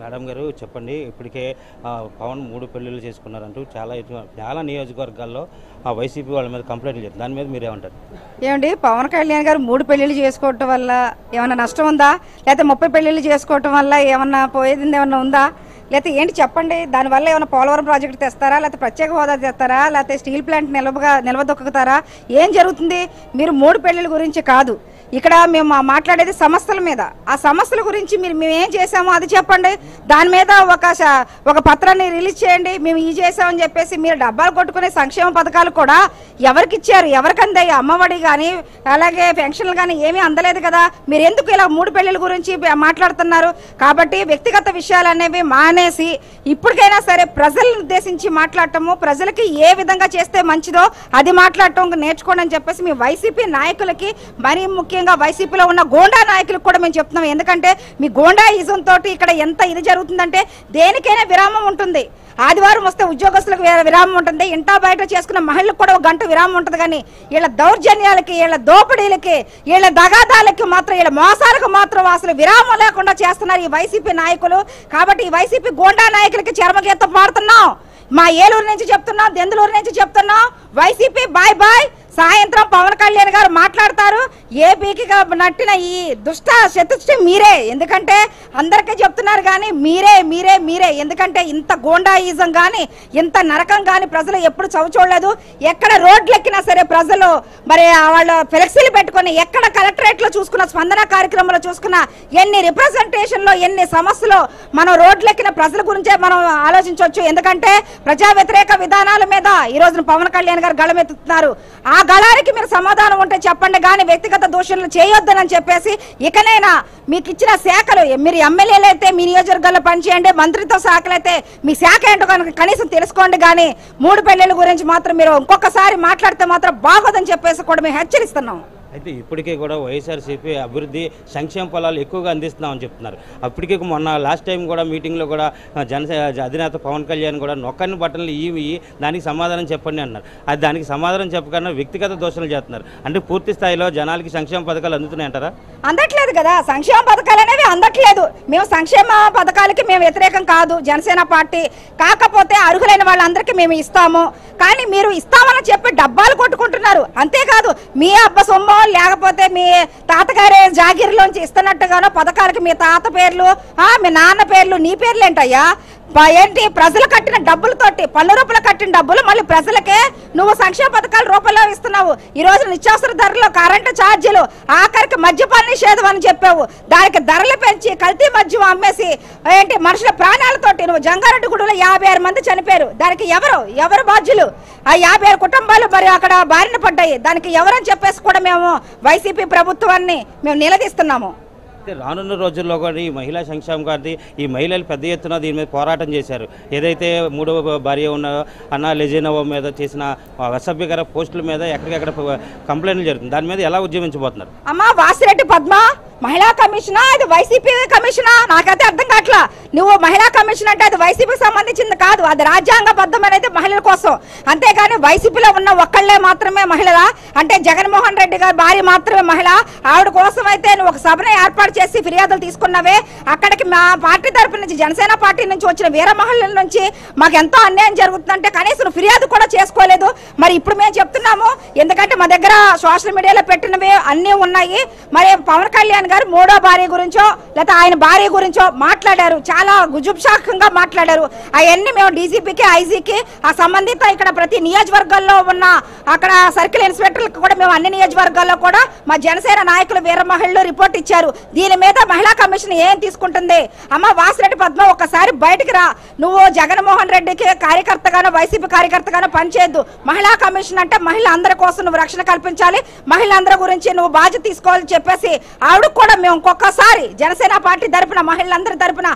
madam గారు చెప్పండి ఇప్పటికే ఆ, పవన్ మూడు పెళ్లిళ్ళు చేసుకున్నారంటూ చాలా ఇటు- చాలా నియోజకవర్గాల్లో ఆ వైసీపీ వాళ్ళ మీద కంప్లైంట్లు చేస్తారు దాని మీద మీరేమంటారు ఏమండి పవన్ కళ్యాణ్ గారు మూడు పెళ్లిళ్ళు చేసుకోవటం వల్ల ఏమన్నా నష్టం ఉందా లేకపోతే ముప్పై పెళ్లిళ్ళు చేసుకోవటం వల్ల ఏమన్నా పోయేది ఏమన్నా ఉందా లేకపోతే ఏంటి చెప్పండి దానివల్ల ఏమైనా పోలవరం ప్రాజెక్ట్ తెస్తారా లేకపోతే ప్రత్యేక హోదా తెస్తారా లేకపోతే స్టీల్ ప్లాంట్ నిలవగా నిలవదొక్కుతారా ఏం జరుగుతుంది మీరు మూడు పెళ్లిళ్ళ గురించి కాదు ఇక్కడ మేము మా- మాట్లాడేది సమస్యల మీద ఆ సమస్యల గురించి మీరు మేము ఏం చేసామో అది చెప్పండి దాని మీద ఒక శ- ఒక పత్రాన్ని రిలీజ్ చేయండి మేము ఈ చేసామని చెప్పేసి మీరు డబ్బాలు కొట్టుకునే సంక్షేమ పథకాలు కూడా ఎవరికి ఇచ్చారు ఎవరికి అందాయి అమ్మఒడి కానీ అలాగే పెన్షన్లు కానీ ఏమీ అందలేదు కదా మీరు ఎందుకు ఇలా మూడు పెళ్లిళ్ళ గురించి ప- మాట్లాడుతున్నారు కాబట్టి వ్యక్తిగత విషయాలు అనేవి మానేసి ఇప్పటికైనా సరే ప్రజలను ఉద్దేశించి మాట్లాడటము ప్రజలకి ఏ విధంగా చేస్తే మంచిదో అది మాట్లాడటం నేర్చుకోండి అని చెప్పేసి మీ వైసీపీ నాయకులకి మరీ ముఖ్యంగా వైసీపీలో ఉన్న గోండా నాయకులకు కూడా మేము చెప్తున్నాం ఎందుకంటే మీ గోండా ఇజం తోటి ఇక్కడ ఎంత ఇది జరుగుతుందంటే దేనికైనా విరామం ఉంటుంది ఆదివారం వస్తే ఉద్యోగస్తులకు వేరే విరామం ఉంటుంది ఇంటా బయట చేసుకున్న మహిళలకు కూడా ఒక గంట విరామం ఉంటుంది కానీ వీళ్ళ దౌర్జన్యాలకి వీళ్ళ దోపిడీలకి వీళ్ళ దగాదాలకి మాత్రం వీళ్ళ మోసాలకు మాత్రం అసలు విరామం లేకుండా చేస్తున్నారు ఈ వైసీపీ నాయకులు కాబట్టి ఈ వైసీపీ గోండా నాయకులకి చర్మగీతం పాడుతున్నాం మా ఏలూరు నుంచి చెప్తున్నాం దెందులూరు నుంచి చెప్తున్నాం వైసీపీ బాయ్ బాయ్ సాయంత్రం పవన్ కళ్యాణ్ గారు మాట్లాడతారు ఏపీకి నట్టిన ఈ దుష్ట శత్రుష్టి మీరే ఎందుకంటే అందరికీ చెప్తున్నారు కానీ మీరే మీరే మీరే ఎందుకంటే ఇంత గోండాయిజం కానీ ఇంత నరకం కానీ ప్రజలు ఎప్పుడు చవి చూడలేదు ఎక్కడ రోడ్లు ఎక్కినా సరే ప్రజలు మరి వాళ్ళ ఫ్లెక్సీలు పెట్టుకొని ఎక్కడ కలెక్టరేట్ లో చూసుకున్న స్పందన కార్యక్రమంలో చూసుకున్న ఎన్ని రిప్రజెంటేషన్ లో ఎన్ని సమస్యలు మనం రోడ్లు ఎక్కిన ప్రజల గురించే మనం ఆలోచించవచ్చు ఎందుకంటే ప్రజా వ్యతిరేక విధానాల మీద ఈ రోజున పవన్ కళ్యాణ్ గారు గళమెత్తుతున్నారు ఆ గళానికి మీరు సమాధానం ఉంటే చెప్పండి కానీ వ్యక్తిగత దూషణలు చేయొద్దనని చెప్పేసి ఇకనైనా మీకు ఇచ్చిన శాఖలు మీరు ఎమ్మెల్యేలు అయితే మీ నియోజకవర్గాల్లో పనిచేయండి మంత్రిత్వ శాఖలు అయితే మీ శాఖ ఏంటో కనుక కనీసం తెలుసుకోండి కానీ మూడు పెళ్లిళ్ళ గురించి మాత్రం మీరు ఇంకొకసారి మాట్లాడితే మాత్రం బాగోదని చెప్పేసి కూడా మేము హెచ్చరిస్తున్నాం అయితే ఇప్పటికే కూడా వైఎస్ఆర్సీపీ అభివృద్ధి సంక్షేమ ఫలాలు ఎక్కువగా అందిస్తున్నామని చెప్తున్నారు అప్పటికే మొన్న లాస్ట్ టైం కూడా మీటింగ్లో కూడా ఆ, జనసేన అధినేత పవన్ కళ్యాణ్ కూడా నొక్కని బట్టలు ఇవి దానికి సమాధానం చెప్పండి అన్నారు అది దానికి సమాధానం చెప్పకుండా వ్యక్తిగత దోషణలు చేస్తున్నారు అంటే పూర్తి స్థాయిలో జనాలకి సంక్షేమ పథకాలు అందుతున్నాయంటారా అందట్లేదు కదా సంక్షేమ పథకాలు అనేవి అందట్లేదు మేము సంక్షేమ పథకాలకి మేము వ్యతిరేకం కాదు జనసేన పార్టీ కాకపోతే అర్హులైన వాళ్ళందరికీ మేము ఇస్తాము కానీ మీరు ఇస్తామని చెప్పి డబ్బాలు కొట్టుకుంటున్నారు అంతేకాదు మీ అబ్బ సొమ్ము లేకపోతే మీ తాతగారి జాగీర్లోంచి ఇస్తున్నట్టుగానో పథకాలకి మీ తాత పేర్లు ఆ, మీ నాన్న పేర్లు నీ పేర్లు ఏంటయ్యా ప- ఏంటి ప్రజలు కట్టిన డబ్బులతోటి పన్ను రూపాయలు కట్టిన డబ్బులు మళ్ళీ ప్రజలకే నువ్వు సంక్షేమ పథకాల రూపంలో ఇస్తున్నావు ఈ రోజు నిత్యావసర ధరలు కరెంటు ఛార్జీలు ఆఖరికి మద్యపాన నిషేధం అని చెప్పావు దానికి ధరలు పెంచి కల్తీ మద్యం అమ్మేసి ఏంటి మనుషుల ప్రాణాలతోటి నువ్వు జంగారెడ్డి గుడిలో యాభై ఆరు మంది చనిపోయారు దానికి ఎవరు ఎవరు బాధ్యులు ఆ యాభై ఆరు కుటుంబాలు మరి అక్కడ బారిన పడ్డాయి దానికి ఎవరని చెప్పేసి కూడా మేము వైసీపీ ప్రభుత్వాన్ని మేము నిలదీస్తున్నాము అయితే రానున్న రోజుల్లో కూడా ఈ మహిళా సంక్షేమం గారి ఈ మహిళలు పెద్ద ఎత్తున దీని మీద పోరాటం చేశారు ఏదైతే మూడవ భార్య ఉన్న అన్న లెజెనోవా మీద చేసిన అసభ్యకర పోస్టుల మీద ఎక్కడికెక్కడ కంప్లైంట్లు జరుగుతుంది దాని మీద ఎలా ఉద్యమించబోతున్నారు అమ్మా వాసిరెడ్డి పద్మ మహిళా కమిషనా ఇది వైసీపీ కమిషనా నాకైతే అర్థం కావట్లా నువ్వు మహిళా కమిషన్ అంటే అది వైసీపీకి సంబంధించింది కాదు అది రాజ్యాంగబద్ధమైనది మహిళల కోసం అంతేగాని వైసీపీలో ఉన్న ఒక్కళ్ళే మాత్రమే మహిళలా అంటే జగన్మోహన్ రెడ్డి గారి భార్య మాత్రమే మహిళ ఆవిడ కోసం అయితే నువ్వు ఒక సభను ఏర్పాటు చేసి ఫిర్యాదులు తీసుకున్నావే అక్కడికి మా పార్టీ తరపు నుంచి జనసేన పార్టీ నుంచి వచ్చిన వీర మహిళల నుంచి మాకు ఎంతో అన్యాయం జరుగుతుందంటే కనీసం నువ్వు ఫిర్యాదు కూడా చేసుకోలేదు మరి ఇప్పుడు మేము చెప్తున్నాము ఎందుకంటే మా దగ్గర సోషల్ మీడియాలో పెట్టినవి అన్నీ ఉన్నాయి మరి పవన్ కళ్యాణ్ గారు మూడో భార్య గురించో లేకపోతే ఆయన భార్య గురించో మాట్లాడారు చాలా గుజుబ్షాకంగా మాట్లాడారు అవన్నీ మేము డీజీపీకి ఐజీకి ఆ సంబంధిత ఇక్కడ ప్రతి నియోజకవర్గాల్లో ఉన్న అక్కడ సర్కిల్ ఇన్స్పెక్టర్లకు కూడా మేము అన్ని నియోజకవర్గాల్లో కూడా మా జనసేన నాయకులు వీర మహిళలు రిపోర్ట్ ఇచ్చారు దీని మీద మహిళా కమిషన్ ఏం తీసుకుంటుంది అమ్మ వాసిరెడ్డి పద్మ ఒక్కసారి బయటికి రా నువ్వు జగన్మోహన్ రెడ్డికి కార్యకర్తగానో వైసీపీ కార్యకర్తగానో పనిచేయద్దు మహిళా కమిషన్ అంటే మహిళ అందరి కోసం నువ్వు రక్షణ కల్పించాలి మహిళలందరి గురించి నువ్వు బాధ్యత తీసుకోవాలని చెప్పేసి ఆవిడ కూడా మేము ఇంకొకసారి జనసేన పార్టీ తరపున మహిళలందరి తరపున